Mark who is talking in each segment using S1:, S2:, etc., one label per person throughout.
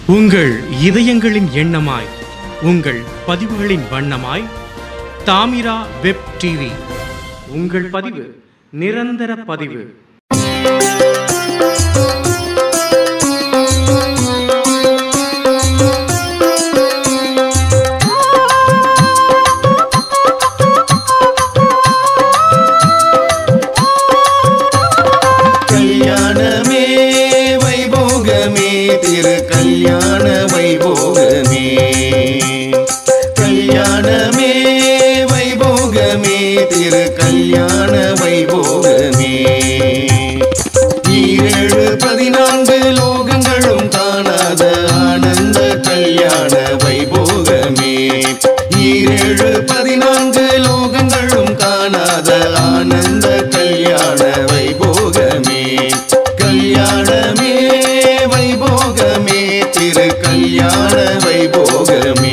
S1: உங்கள் இதயங்களின் எண்ணமாய் உங்கள் பதிவுகளின் வண்ணமாய் தாமிரா வெப் டிவி உங்கள் பதிவு நிரந்தர பதிவு
S2: கல்யாணமே வைபோகமே திரு கல்யாண வைபோகமே கல்யாணமே வைபோகமே திரு கல்யாண வைபோகமே ஈரேழு பதினான்கு லோகங்களும் காணாத ஆனந்த கல்யாண வைபோகமே ஈரேழு பதினான்கு லோகங்களும் காணாத ஆனந்த கல்யாண வைபோகமே கல்யாணமே வைபோகமே திரு கல்யாண வைபோகமே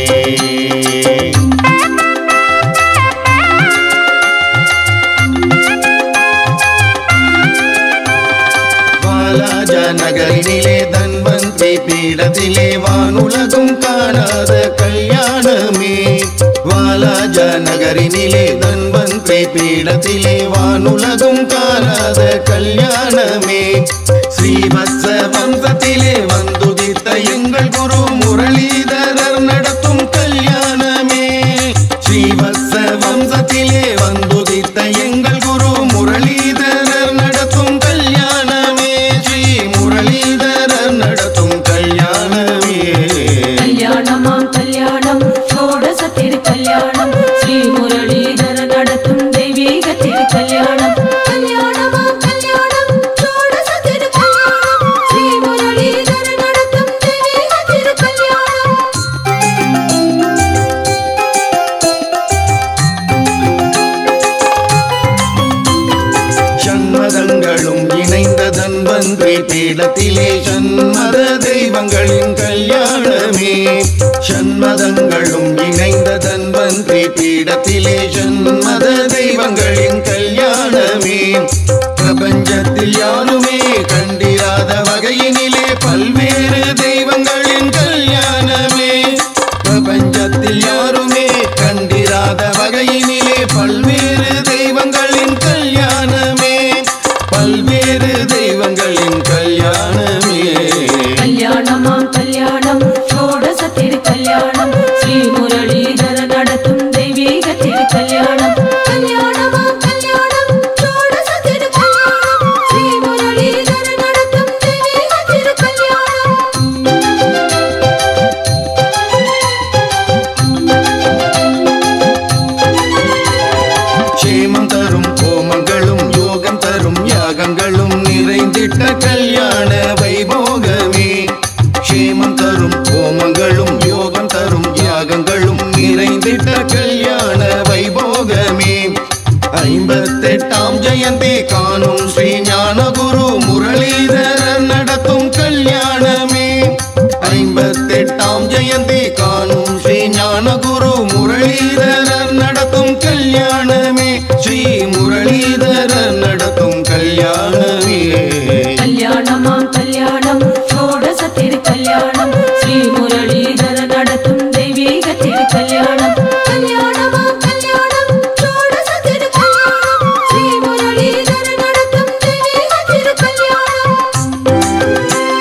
S2: வாலாஜ நகரினிலே தன்வந்தி பீடத்திலே வானுலகும் காணாத கல்யாணமே வாலாஜ நகரினிலே தன்வந்தி பீடத்திலே வானுலகும் காணாத கல்யாணமே ஸ்ரீவத்ச வம்சத்திலே வந்துதித்த எங்கள் குரு முரளிதரர் நடத்தும் கல்யாணமே ஸ்ரீவத்ச வம்சத்திலே வந்துதித்த எங்கள் குரு முரளிதரர் நடத்தும் கல்யாணமே ஸ்ரீ முரளிதரர் நடத்தும் கல்யாணமே
S3: கல்யாணமாம் கல்யாணம் ஷோடச திரு கல்யாணம் ஸ்ரீ முரளிதர நடத்தும் தெய்வீக திரு கல்யாணம் கல்யாணமாம் கல்யாணம் ஷோடச திரு கல்யாணம் ஸ்ரீ முரளிதர நடத்தும் தெய்வீக திரு கல்யாணம்
S2: சண்மதங்களும் இணைந்த தன்வந்திரி பீடத்திலே சண்மத தெய்வங்களின் கல்யாணமே சண்மதங்களும் இணைந்த தன்வந்திரி பீடத்திலே சண்மத தெய்வங்களின் கல்யாணமே பிரபஞ்சத்தில் யாருமே கண்டிராத வகையினிலே பல்வேறு தெய்வங்களின் கல்யாணமே பிரபஞ்சத்தில் யாருமே கண்டிராத வகையினிலே பல்வேறு தெய்வங்களின் கல்யாணமே பல்வேறு தெய்வங்களின் கல்யாணமே
S3: கல்யாணமாம் கல்யாணம் ஷோடச திரு கல்யாணம் ஸ்ரீ முரளிதர நடத்தும் தெய்வீக திரு கல்யாணம் கல்யாணமாம் கல்யாணம் ஷோடச திரு கல்யாணம் ஸ்ரீ முரளிதர நடத்தும் தெய்வீக திரு கல்யாணம்
S2: க்ஷேமம் தரும் கோமங்களும் யோகம் தரும் யாகங்களும் நிறைந்திட்ட கல்யாண வைபோகமே க்ஷேமம் தரும் கோமங்களும் யோகம் தரும் யாகங்களும் நிறைந்திட்ட கல்யாண வைபோகமே ஐம்பத்தெட்டாம் ஜெயந்தி காணும் ஸ்ரீ ஞானகுரு முரளிதரர் நடத்தும் கல்யாணமே ஐம்பத்தெட்டாம் ஜெயந்தி காணும் ஸ்ரீ ஞானகுரு முரளிதரர் நடத்தும் கல்யாணமே ஸ்ரீ முரளிதரர் நடத்தும் கல்யாணமே
S3: கல்யாணமாம் கல்யாணம் ஷோடச திரு கல்யாணம் ஸ்ரீ முரளிதர நடத்தும் தெய்வீக திரு கல்யாணம் கல்யாணமாம் கல்யாணம் ஷோடச திரு கல்யாணம் ஸ்ரீ முரளிதர நடத்தும் தெய்வீக திரு கல்யாணம்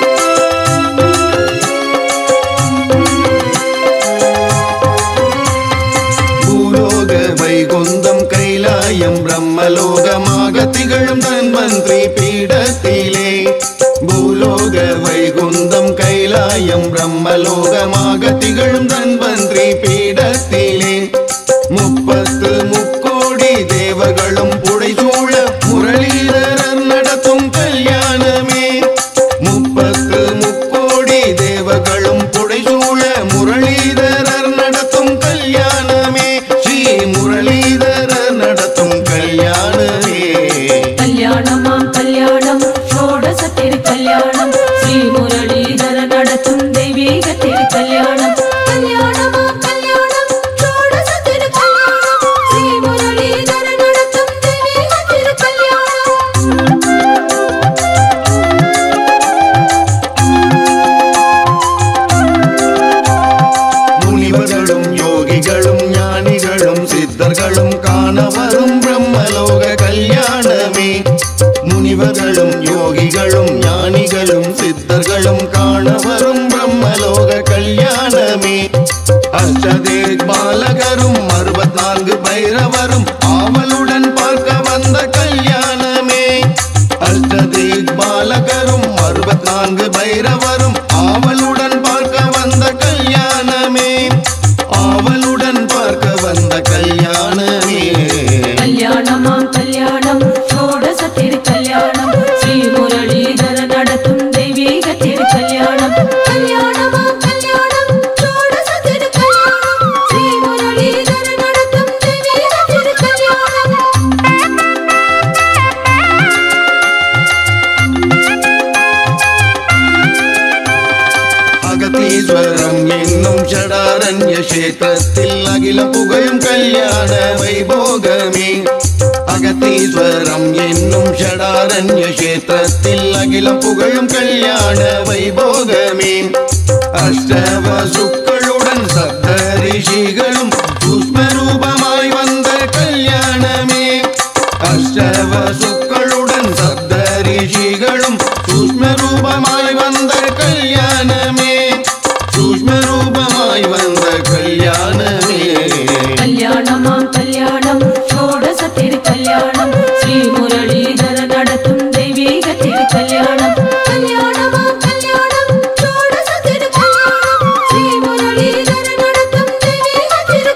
S2: பூலோக வைகுந்தம் கைலாயம் பிரம்மலோகமாக திகழும் தன்வந்திரி பீடத்திலே பூலோக வைகுந்தம் கைலாயம் பிரம்மலோகமாக திகழும் தன்வந்திரி பீடத்திலே முப்பத்து முக்கோடி தேவர்களும் புடைசூழ முரளிதரர் நடத்தும் கல்யாணமே முப்பத்து முக்கோடி தேவர்களும் புடைசூழ முரளிதரர் நடத்தும் கல்யாணமே ஸ்ரீ முரளிதரர் நடத்தும் கல்யாணமே
S3: கல்யாணமாம் கல்யாணம் ஷோடச திரு கல்யாணம் ஸ்ரீ முரளிதர நடத்தும் தெய்வீக திரு கல்யாணம் கல்யாணமாம் கல்யாணம்
S2: காண வரும் பிரம்மலோக கல்யாணமே அஷ்டதேக் பாலகரும் அறுபத் நான்கு பைரவரும் ஆவலுடன் பார்க்க வந்த கல்யாணமே அஷ்டதேக் பாலகரும் அறுபத் நான்கு பைரவரும் ஆவலுடன் பார்க்க வந்த கல்யாணமே ஆவலுடன் பார்க்க வந்த கல்யாணமே
S3: கல்யாணமாம் கல்யாணம் ஷோடச திரு கல்யாணம் ஸ்ரீ முரளிதர நடத்தும் தெய்வீக திரு கல்யாணம் கல்யாணமாம் கல்யாணம் ஷோடச திரு கல்யாணம் ஸ்ரீ முரளிதர நடத்தும் தெய்வீக திரு கல்யாணம்
S2: அகத்தீஸ்வரம் என்னும் ஷடாரண்ய கஷேத்திரத்தில் அகில புகழும் கல்யாண வைபோகமே அகத்தீஸ்வரம் என்னும் ஷடாரண்ய கஷேத்திரத்தில் அகில புகழும் கல்யாண வைபோகமே அஷ்டவசுக்களுடன் சப்த ரிஷிகளும் புஷ்பரூபமாய் வந்த கல்யாணமே அஷ்டவசுக்களுடன் சப்த ரிஷிகளும் சூஷ்ம ரூபமாய் வந்த கல்யாணமே சூஷ்ம ரூபமாய் வந்த கல்யாணமே
S3: கல்யாணமாம் கல்யாணம் ஷோடச திரு கல்யாணம் ஸ்ரீ முரளிதர நடத்தும் தெய்வீக திரு கல்யாணம் கல்யாணமாம் கல்யாணம் ஷோடச திரு கல்யாணம் ஸ்ரீ முரளிதர நடத்தும் தெய்வீக திரு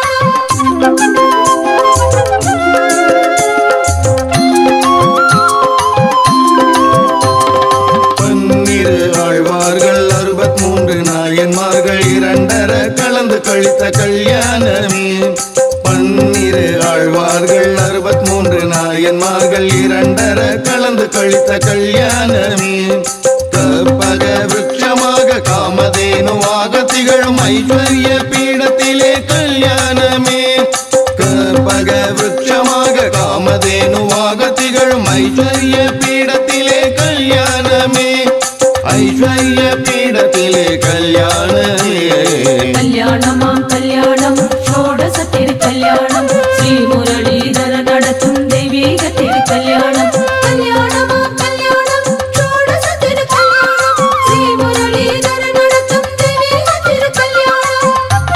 S2: பன்னிரு ஆழ்வார்கள் அறுபத் மூன்று நாயன்மார்கள் இரண்டர கலந்து கழித்த கல்யாணமே பன்னிரு ஆழ்வார்கள் அறுபத் மூன்று நாயன்மார்கள் இரண்டர கலந்து கழித்த கல்யாணமே கற்பக விருட்சமாக காமதேனுவாக திகழும் ஐஸ்வர்ய பீடத்திலே கல்யாணமே கற்பக விருட்சமாக காமதேனுவாக திகழும் ஐஸ்வர்ய பீடத்திலே கல்யாணமே ஐஸ்வர்ய பீடத்திலே கல்யாணமே
S3: கல்யாணமாம் கல்யாணம் ஷோடச திரு கல்யாணம் ஸ்ரீ முரளிதர நடத்தும் தெய்வீக திரு கல்யாணம் கல்யாணமாம் கல்யாணம் ஷோடச திரு கல்யாணம் ஸ்ரீ முரளிதர நடத்தும் தெய்வீக திரு கல்யாணம்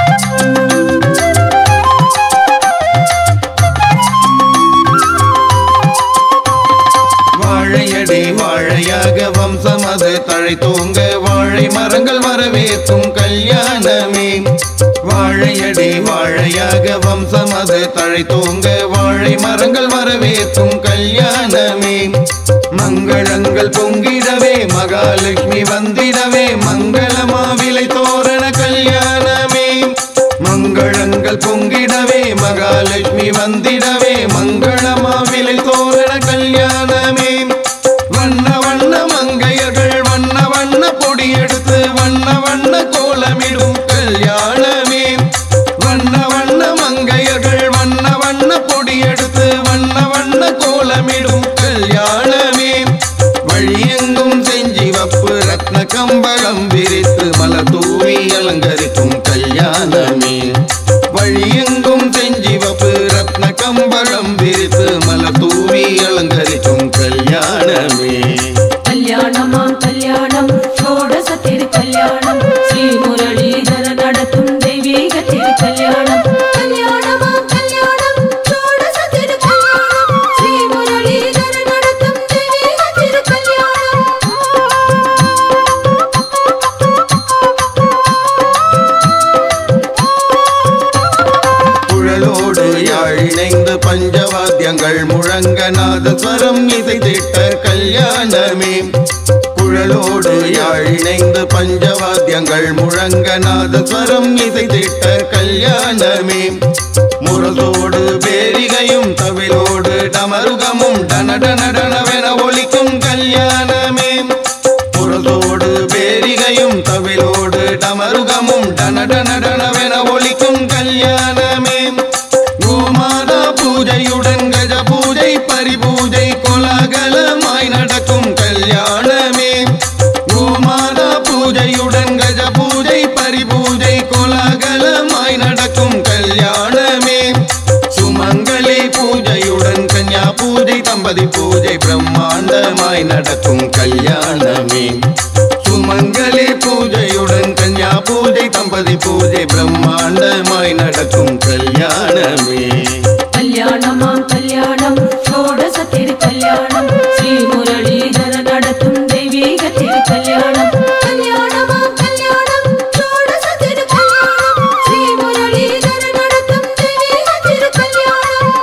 S2: வாழையடி வாழையாக வம்சம் அது தழை தூங்க வாழை மரங்கள் வரவேற்கும் கல்யாணமே வாழையடி வாழையாக வம்சம் அது தழை தூங்க வாழை மரங்கள் வரவேற்கும் கல்யாணமே மங்களங்கள் பொங்கிடவே மகாலட்சுமி வந்திடவே மங்களமாவிலை தோரண கல்யாணமே மங்களங்கள் பொங்கிடவே மகாலட்சுமி வந்திடவே மங்களமாவிலை தோரண கல்யாணமே வண்ண வண்ண மங்கையர்கள் வண்ண வண்ண பொடி எடுத்து வண்ண வண்ண கோலமிடும் கல்யாணமே வண்ண வண்ண மங்கையர்கள் வண்ண வண்ண பொடி எடுத்து வண்ண வண்ண கோலமிடும் கல்யாணமே வழியெங்கும் செஞ்சி வப்பு ரத்ன கம்பளம் விரித்து மலர் தூவி அலங்கரிக்கும் கல்யாணமே வழியெங்கும் செஞ்சி வப்பு ரத்ன கம்பளம் விரித்து மலர் தூவி அலங்கரிக்கும் கல்யாணமே
S3: கல்யாணமாம் கல்யாணம் ஷோடச திரு கல்யாணம் ஸ்ரீ முரளிதர நடத்தும் தெய்வீக திரு கல்யாணம் கல்யாணமாம் கல்யாணம் ஷோடச திரு கல்யாணம் ஸ்ரீ முரளிதர நடத்தும் தெய்வீக திரு
S2: குழலோடு யாழ் இணைந்து பஞ்சவாத்தியங்கள் முழங்க நாதஸ்வரம் இசைத்திட்ட கல்யாணமே குழலோடு யாழ் இணைந்து பஞ்சவாத்தியங்கள் முழங்க நாதஸ்வரம் இசைத்திட்ட கல்யாணமே முரசோடு பேரிகையும் தவிலோடு டமருகமும் டனடன டனவென ஒலிக்கும் கல்யாணமே முரசோடு பேரிகையும் தவிலோடு டமருகமும் டனடன டனவென ஒலிக்கும் கல்யாணமே கோமாதா பூஜையுடன் கஜ பூஜை பரிபூஜை கோலாகலமாய் நடக்கும் கல்யாணமே கோமாதா பூஜையுடன் கஜ பூஜை பரிபூஜை கோலாகலமாய் நடக்கும் கல்யாணமே சுமங்கலி பூஜையுடன் கன்யா பூஜை தம்பதி பூஜை பிரம்மாண்டமாய் நடக்கும் கல்யாணமே சுமங்கலி காலை பூஜையுடன் கன்யா பூஜை தம்பதி பூஜை பிரம்மாண்டமாய் நடக்கும் கல்யாணமே
S3: கல்யாணமாம் கல்யாணம் ஷோடச திரு கல்யாணம் ஸ்ரீ முரளிதர நடத்தும் தெய்வீக திரு கல்யாணம் கல்யாணமாம் கல்யாணம் ஷோடச திரு கல்யாணம் ஸ்ரீ முரளிதர நடத்தும் தெய்வீக திரு கல்யாணம்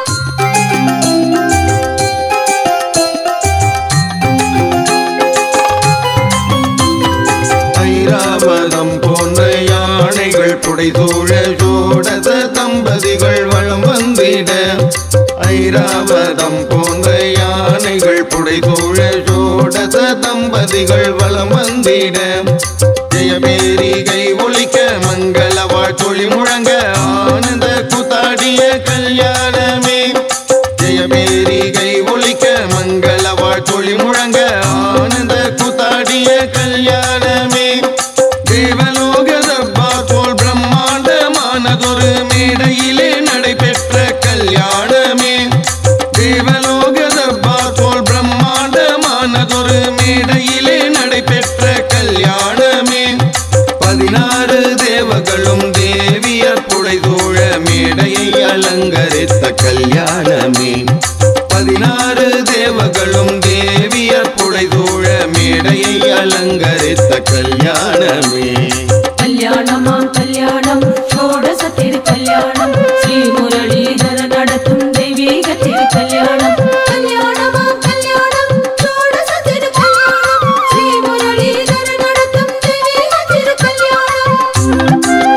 S2: ஐராவதம் போன்ற யானைகள் புடைசூழ சோடச தம்பதிகள் வளம் வந்திட ஐராவதம் போன்ற யானைகள் புடைசூழ சோடச தம்பதிகள் வளம் வந்திட ஜெயமேரிகை ஒலிக்க மங்கள வாழ்த்தொழி முழங்க ஆனந்த கூத்தாடிய கல்யாணமே ஜெயமேரிகை ஒலிக்க மங்கள வாழ்த்தொழி முழங்க ஆனந்த கூத்தாடிய கல்யாணமே தேவலோக தர்பார் போல் பிரம்மாண்டமானதொரு மேடையிலே நடைபெற்ற கல்யாணமே தேவலோக தர்பார் போல் பிரம்மாண்டமானதொரு மேடையிலே நடைபெற்ற கல்யாணமே பதினாறு தேவகளும் தேவியர் புடைதோழ மேடையை அலங்கரித்த கல்யாணமே பதினாறு தேவகளும் தேவியர் புடைதோழ மேடையை அலங்கரித்த கல்யாணமே
S3: கல்யாணமாம் கல்யாணம் ஷோடச திரு கல்யாணம் ஸ்ரீ முரளிதர நடத்தும் தெய்வீக திரு கல்யாணம் கல்யாணமாம் கல்யாணம் ஷோடச திரு கல்யாணம் ஸ்ரீ முரளிதர நடத்தும் தெய்வீக திரு கல்யாணம்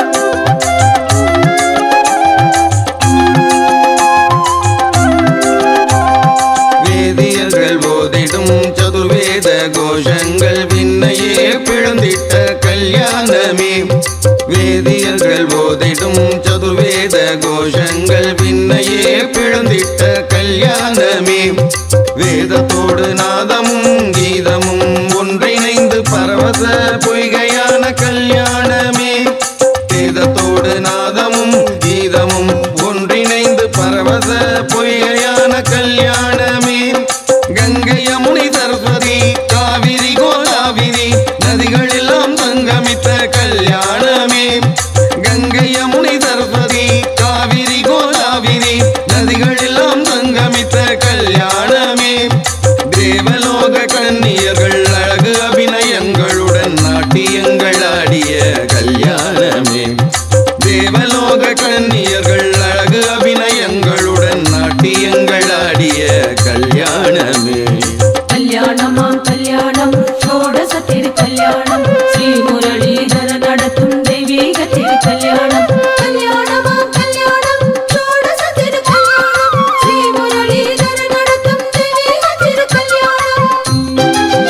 S2: வேதியர்கள் போதிடும் சதுர்வேத கோஷங்கள் விண்ணையே பிளந்திட்ட கல்யாணமே வேதியர்கள் போதிடும் சதுர்வேத கோஷங்கள் விண்ணையே பிளந்திட்ட கல்யாணமே வேதத்தோடு நாதமும் கீதமும் ஒன்றிணைந்து பரவச பொய்கையான கல்யாணமே வேதத்தோடு நாதமும் கீதமும் ஒன்றிணைந்து பரவச பொய்கையான கல்யாணமே கங்கை யமுனை சரஸ்வதி காவிரி கோதாவிரி நதிகள் எல்லாம் சங்கமித்த கல்யாணமே கங்கை யமுனை சரஸ்வதி காவிரி கோதாவிரி நதிகள் எல்லாம் சங்கமித்த கல்யாணமே தேவலோக கன்னியர்கள் அழகு அபிநயங்களுடன் நாட்டியங்கள் ஆடிய கல்யாணமே தேவலோக கன்னியர்கள் அழகு அபிநயங்களுடன் நாட்டியங்கள் ஆடிய கல்யாணமே
S3: கல்யாணமாம் கல்யாணம் ஷோடச திரு கல்யாணம் ஸ்ரீ முரளிதர நடத்தும் தெய்வீக திரு கல்யாணம் கல்யாணமாம் கல்யாணம் ஷோடச திரு கல்யாணம் ஸ்ரீ முரளிதர நடத்தும் தெய்வீக திரு கல்யாணம்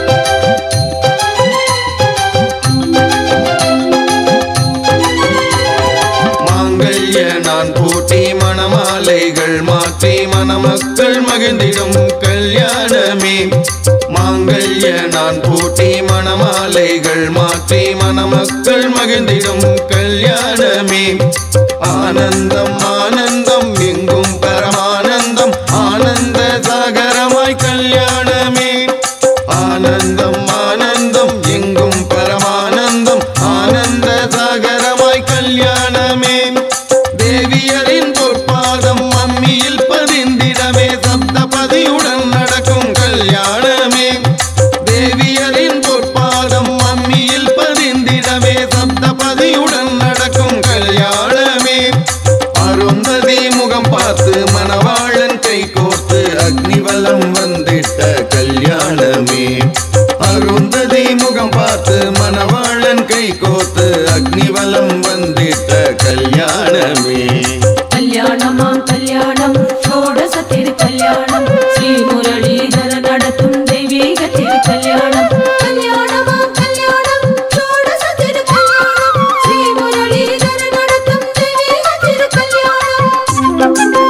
S2: மாங்கல்ய நான் பூட்டி மணமாலைகள் மாற்றி மணமக்கள் மகிழ்ந்திடும் கல்யாணமே மாங்கல்ய நான் பூட்டி மணமாலைகள் மாற்றி மணமக்கள் மகிழ்ந்திடும் கல்யாணமே ஆனந்தம் ஆனந்தம் எங்கும் பரமானந்தம் ஆனந்த சாகரமாய் கல்யாணமே ஆனந்தம் ஆனந்தம் எங்கும் பரமானந்தம் ஆனந்த சாகரமாய் கல்யாணமே தேவியரின் பொற்பாதம் மம்மியில் பதிந்திடமே சப்தபதியுடன் நடக்கும் கல்யாணமே தேவியரின் பொற்பாதம் மம்மியில் பதிந்திடமே சப்தபதியுடன் நடக்கும் கல்யாணமே அருந்ததி முகம் பார்த்து மணவாளன் கை கோர்த்து அக்னிவலம் வந்திட்ட கல்யாணமே அருந்ததி முகம் பார்த்து மணவாளன் கை கோர்த்து அக்னிவலம் வந்திட்ட கல்யாணமே
S3: கல்யாணமாம் கல்யாணம் ஷோடச திரு கல்யாணம் ஸ்ரீ முரளிதர நடத்தும் தெய்வீக திரு கல்யாணம் கல்யாணமாம் கல்யாணம் ஷோடச திரு கல்யாணம் ஸ்ரீ முரளிதர நடத்தும் தெய்வீக திரு கல்யாணம்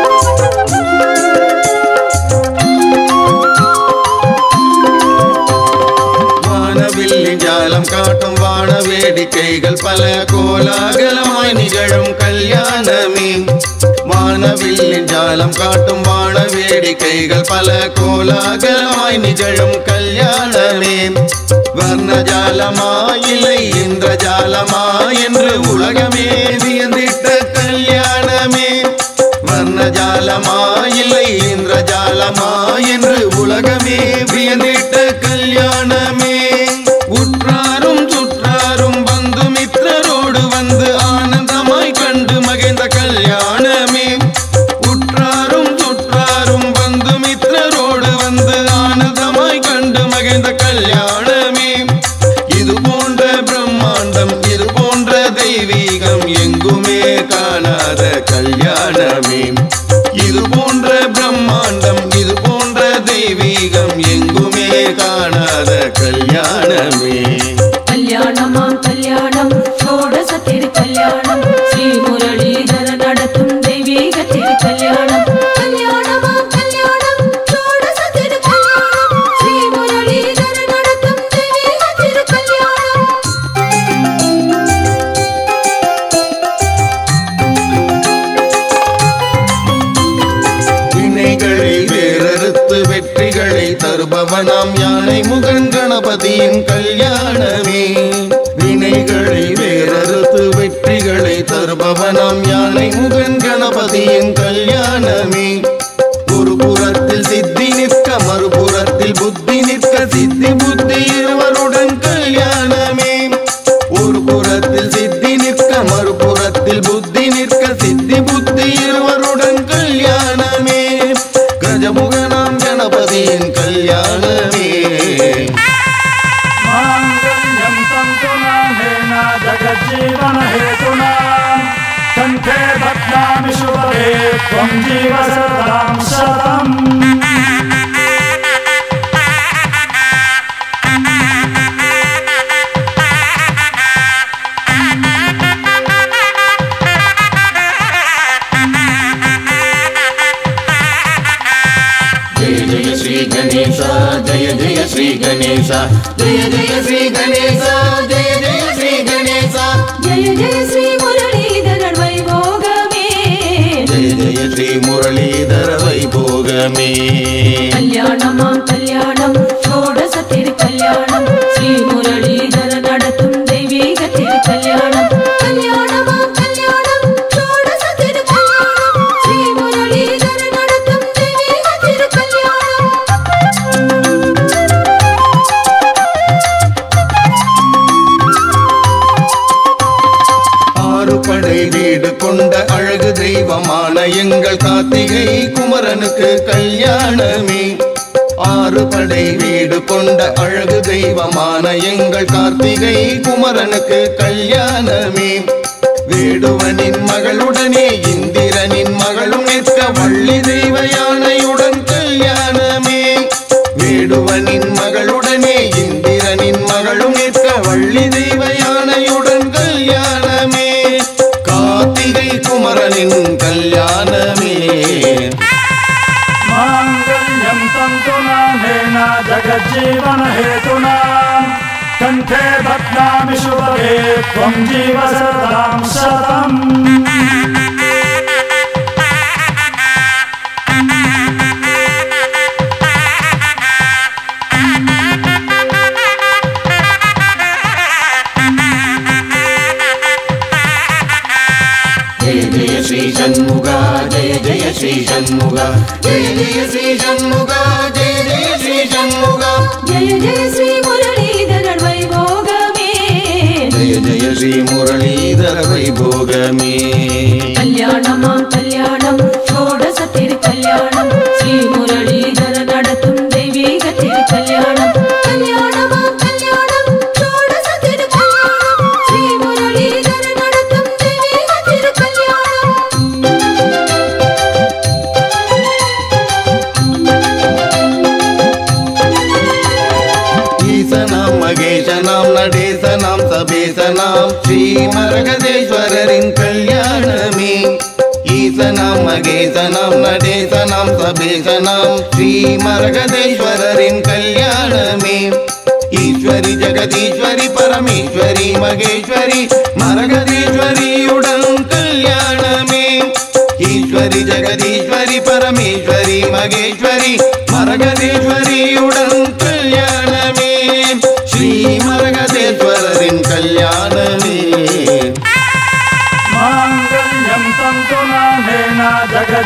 S2: வானவில்லி ஜாலம் காட்டும் வான வேடிக்கைகள் பல கோலாகலமாய் நிகழும் கல்யாணமே வானவில் வானவில்லின் ஜாலம் காட்டும் வான வேடிக்கைகள் பல கோலாகலமாய் நிகழும் கல்யாணமே வர்ண ஜாலமா இல்லை இந்திர ஜாலமா என்று உலகமே வியந்திட்ட கல்யாணமே வர்ண ஜாலமா இல்லை இந்திர ஜாலமா என்று உலகமே வியந்திட்ட கல்யாணமே உற்றாரும் சுற்றாரும் பந்து மித்திரரோடு வந்து ஆனந்தமாய் கண்டு மகிழ்ந்த கல்யாணமே உற்றாரும் சுற்றாரும் பந்து மித்திரரோடு வந்து ஆனந்தமாய் கண்டு மகிழ்ந்த கல்யாணமே இது போன்ற பிரம்மாண்டம் இது போன்ற தெய்வீகம் எங்குமே காணாத கல்யாணமே இது போன்ற பிரம்மாண்டம் இது போன்ற தெய்வீகம் எங்குமே காணாத கல்யாணமே
S3: கல்யாணமாம் கல்யாணம் ஷோடச திரு கல்யாணம் ஸ்ரீ முரளிதர நடத்தும் தெய்வீக திரு கல்யாணம் கல்யாணமாம் கல்யாணம் ஷோடச திரு கல்யாணம் ஸ்ரீ முரளிதர நடத்தும் தெய்வீக திரு கல்யாணம்
S2: வினைகளை வேறறுத்து வெற்றிகளை தருபவனாம் யானை முகன் கணபதியின் கல்யாணமே வினைகளை வேறறுத்து வெற்றிகளை தருபவனாம் யானை முகன் கணபதியின் கல்யாணமே ஒரு புறத்தில் சித்தி நிற்க மறுபுறத்தில் புத்தி நிற்க சித்தி புத்தி இருவருடன் கல்யாணமே ஒரு புறத்தில் சித்தி நிற்க மறுபுறத்தில் புத்தி நிற்க சித்தி புத்தி இருவருடன் கல்யாணமே கஜமுகனாம் கணபதியின் கல்யாணமே
S4: माङ्गल्यं तन्तुनामेन जगज्जीवनहेतुना कण्ठे बध्नामि शुभगे त्वं जीव सदां शतम्
S2: జయ జయ శ్రీ గణేశ జయ జయ శ్రీ గణేశ జయ జయ శ్రీ గణేశ జయ జయ శ్రీ గణేశ
S3: ஜெய ஜெய ஸ்ரீ முரளிதரர் வைபோகமே
S2: జయ జయ శ్రీ మురళీధర వైభోగమే
S3: கல்யாணமாம் கல்யாணம் ஷோடச திரு கல்யாணம் ஸ்ரீ முரளிதர நடத்தும் தெய்வீக திரு கல்யாணம் கல்யாணமாம் கல்யாணம் ஷோடச திரு கல்யாணம் ஸ்ரீ முரளிதர நடத்தும் தெய்வீக திரு கல்யாணம்
S2: ஆறு படை வீடு கொண்ட அழகு தெய்வமான எங்கள் கார்த்திகை குமரனுக்கு கல்யாணமே ஆறு படை வீடு கொண்ட அழகு தெய்வமான எங்கள் கார்த்திகை குமரனுக்கு கல்யாணமே வேடுவனின் மகளுடனே இந்திரனின் மகளும் நிற்க வள்ளி தெய்வ யானையுடன் கல்யாணமே வேடுவனின் மகளுடனே இந்திரனின் மகளும் நிற்க வள்ளி தெய்வ யானையுடன் கல்யாணமே கார்த்திகை குமரனின் கல்யாணமே
S4: माङ्गल्यं तन्तुनामेन जगज्जीवनहेतुना कण्ठे बध्नामि शुभगे त्वं जीव सदां शतम्
S2: జయ జయ శ్రీ షణ్ముగ జయ జయ శ్రీ షణ్ముగ జయ జయ శ్రీ షణ్ముగ జయ జయ శ్రీ షణ్ముగ
S3: ஜெய ஜெய ஸ்ரீ முரளிதரர் வைபோகமே
S2: జయ జయ శ్రీ మురళీధర వైభోగమే
S3: கல்யாணமாம் கல்யாணம் ஷோடச திரு கல்யாணம் ஸ்ரீ முரளிதர நடத்தும் தெய்வீக திரு கல்யாணம் கல்யாணமாம் கல்யாணம் ஷோடச திரு கல்யாணம் ஸ்ரீ முரளிதர நடத்தும் தெய்வீக திரு கல்யாணம்
S2: ஈசனாம் மகேசனாம் நடேசனாம் சபேசனாம் ஸ்ரீ மரகதேஸ்வரரின் கல்யாணமே ஈசனாம் மகேசனாம் நடேசனாம் சபேசனாம் ஸ்ரீ மரகதேஸ்வரரின் கல்யாணமே ஈஸ்வரி ஜெகதீஸ்வரி பரமேஸ்வரி மகேஸ்வரி மரகதீஸ்வரியுடன் கல்யாணமே ஈஸ்வரி ஜெகதீஸ்வரி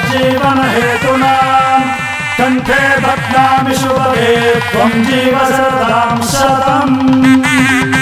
S4: जगज्जीवनहेतुना कण्ठे बध्नामि शुभगे त्वं जीव शरदां शतम्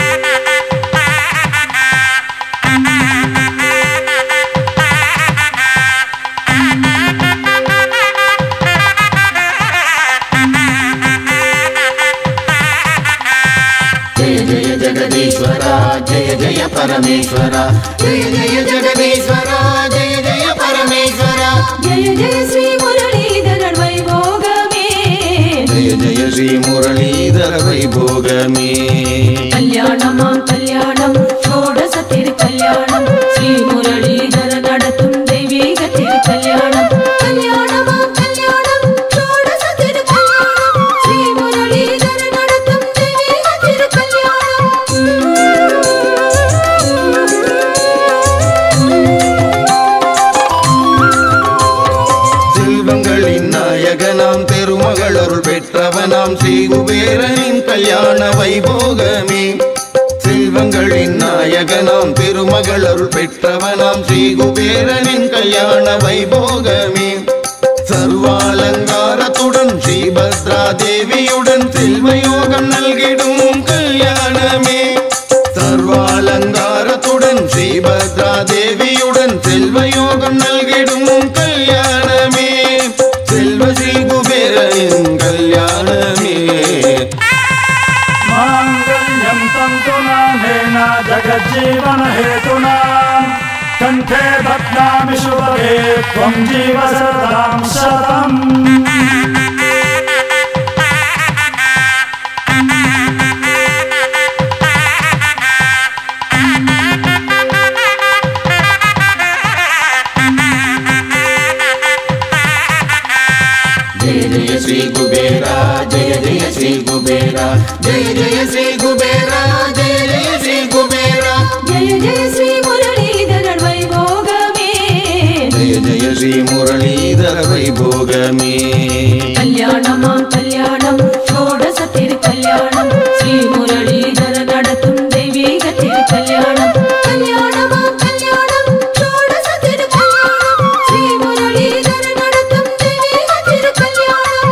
S2: जय जय जगदीश्वरा जय जय परमेश्वरा जय जय जगदीश्वरा जय जय परमेश्वरा
S3: ஜெய ஜெய ஸ்ரீ முரளிதரன் வைபோகமே
S2: जय जय श्री मुरलीधर वैभोगमे
S3: கல்யாணமாம் கல்யாணம் ஷோடச திரு கல்யாணம் ஸ்ரீ முரளிதர நடத்தும் தெய்வீக திரு கல்யாணம் கல்யாணமாம் கல்யாணம் ஷோடச திரு கல்யாணம் ஸ்ரீ முரளிதர நடத்தும் தெய்வீக திரு
S2: செல்வங்களின் நாயகனாம் பெருமகள் அருள் பெற்றவனாம் ஸ்ரீ குபேரனின் கல்யாண வைபோகமே செல்வங்களின் நாயகனாம் பெருமகள் அருள் பெற்றவனாம் ஸ்ரீ குபேரனின் கல்யாண வைபோகமே சர்வாலங்காரத்துடன் ஸ்ரீபத்ரா தேவியுடன் செல்வயோகம் நல்கிடும் கல்யாணமே சர்வாலங்காரத்துடன் ஸ்ரீபத்ரா தேவியுடன் செல்வயோகம் நல்கிடும் கல்யாணமே செல்வ ஸ்ரீ குபேரனின் கல்யாணமே
S4: माङ्गल्यं तन्तुनामेन जगज्जीवनहेतुना कण्ठे बध्नामि शुभगे त्वं जीव शरदां शतम्
S2: जय जय श्री कुबेरा जय जय श्री कुबेरा जय जय श्री कुबेरा जय जय श्री कुबेरा
S3: ஜெய ஜெய ஸ்ரீ முரளிதரன் வைபோகமே
S2: जय जय श्री मुरलीधर वैभोगमे
S3: கல்யாணமாம் கல்யாணம் ஷோடச திரு கல்யாணம் ஸ்ரீ முரளிதர நடத்தும் தெய்வீக திரு கல்யாணம் கல்யாணமாம் கல்யாணம் ஷோடச திரு கல்யாணம் ஸ்ரீ முரளிதர நடத்தும் தெய்வீக திரு கல்யாணம்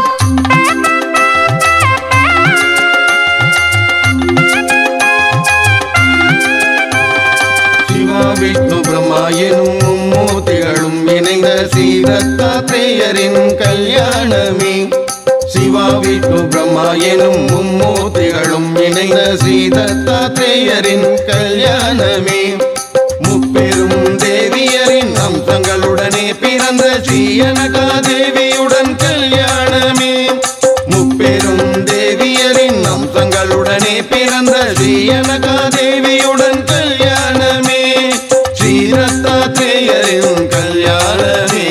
S2: சிவா விஷ்ணு பிரம்மா எனும் மும்மூர்த்திகளும் இணைந்த ஸ்ரீதத்தாத்ரேயரின் கல்யாணமே சிவா விஷ்ணு பிரம்மா எனும் மும்மூர்த்திகளும் இணைந்த ஸ்ரீதத்தாத்ரேயரின் கல்யாணமே முப்பெரும் தேவியரின் அம்சங்களுடனே பிறந்த ஸ்ரீயனகா தேவியுடன் கல்யாணமே முப்பெரும் தேவியரின் அம்சங்களுடனே பிறந்த ஸ்ரீயனகா தேவியுடன் கல்யாணமே ஸ்ரீரத்தாத்ரேயரின் கல்யாணமே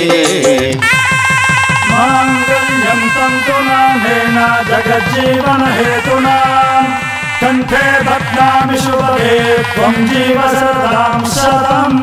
S4: माङ्गल्यं तन्तुनामेन जगज्जीवनहेतुना कण्ठे बध्नामि शुभगे त्वं जीव शरदां शतम्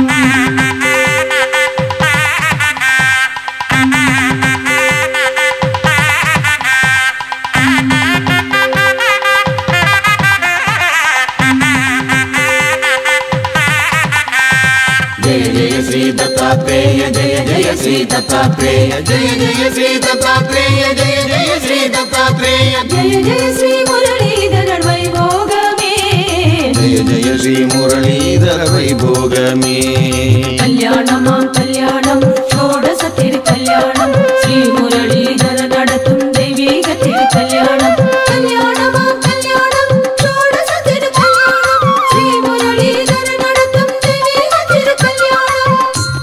S2: जय जय श्री दत्तात्रेय जय जय श्री दत्तात्रेय जय जय श्री दत्तात्रेय जय जय श्री दत्तात्रेय
S3: ஜெய ஜெய ஸ்ரீ முரளிதரன் வைபோகமே
S2: जय जय श्री मुरलीधर वैभोगमे
S3: கல்யாணமாம் கல்யாணம் ஷோடச திரு கல்யாணம் ஸ்ரீ முரளிதர நடத்தும் தெய்வீக திரு கல்யாணம் கல்யாணமாம் கல்யாணம் ஷோடச திரு கல்யாணம் ஸ்ரீ முரளிதர நடத்தும் தெய்வீக திரு கல்யாணம்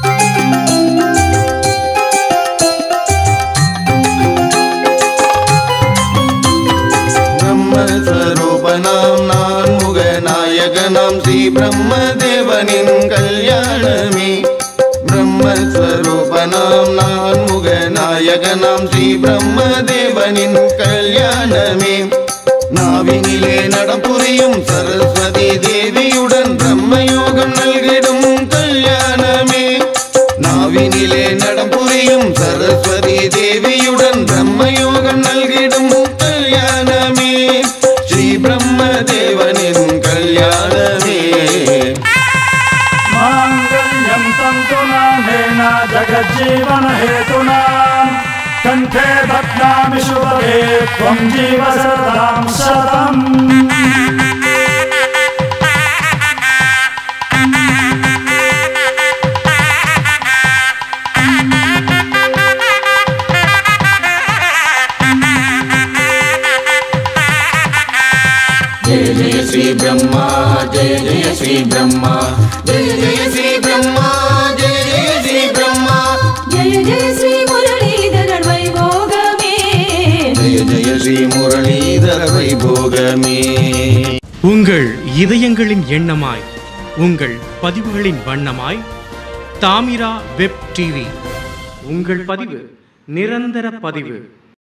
S2: பிரம்மஸ்வரூபனாம் நான் முகநாயகனாம் ஸ்ரீ பிரம்மதேவனின் கல்யாணமே பிரம்மஸ்வரூபனாம் நான் முகநாயகனாம் ஸ்ரீ பிரம்மதேவனின் கல்யாணமே நாவினிலே நடப்புரியும் சரஸ்வதி தேவியுடன் பிரம்மயோகம் நல்கிடும் கல்யாணமே நாவினிலே நடப்புரியும் சரஸ்வதி தேவியுடன் பிரம்மயோகம் நல்கிடும் கல்யாணமே ஸ்ரீ பிரம்மதேவனின் கல்யாணமே
S4: माङ्गल्यं तन्तुनामेन जगज्जीवनहेतुना जगज्जीवनहेतूनाम् कण्ठे बध्नामि शुभगे त्वं जीव शरदां शतम्
S2: जय जय श्री ब्रह्मा जय जय श्री ब्रह्मा जय जय श्री ब्रह्मा जय जय श्री ब्रह्मा
S3: ஜெய ஜெய ஸ்ரீ முரளிதரன் வைபோகமே
S2: जय जय श्री मुरलीधर वैभोगमे
S1: உங்கள் இதயங்களின் எண்ணமாய் உங்கள் பதிவுகளின் வண்ணமாய் தாமிரா வெப் டிவி உங்கள் பதிவு நிரந்தர பதிவு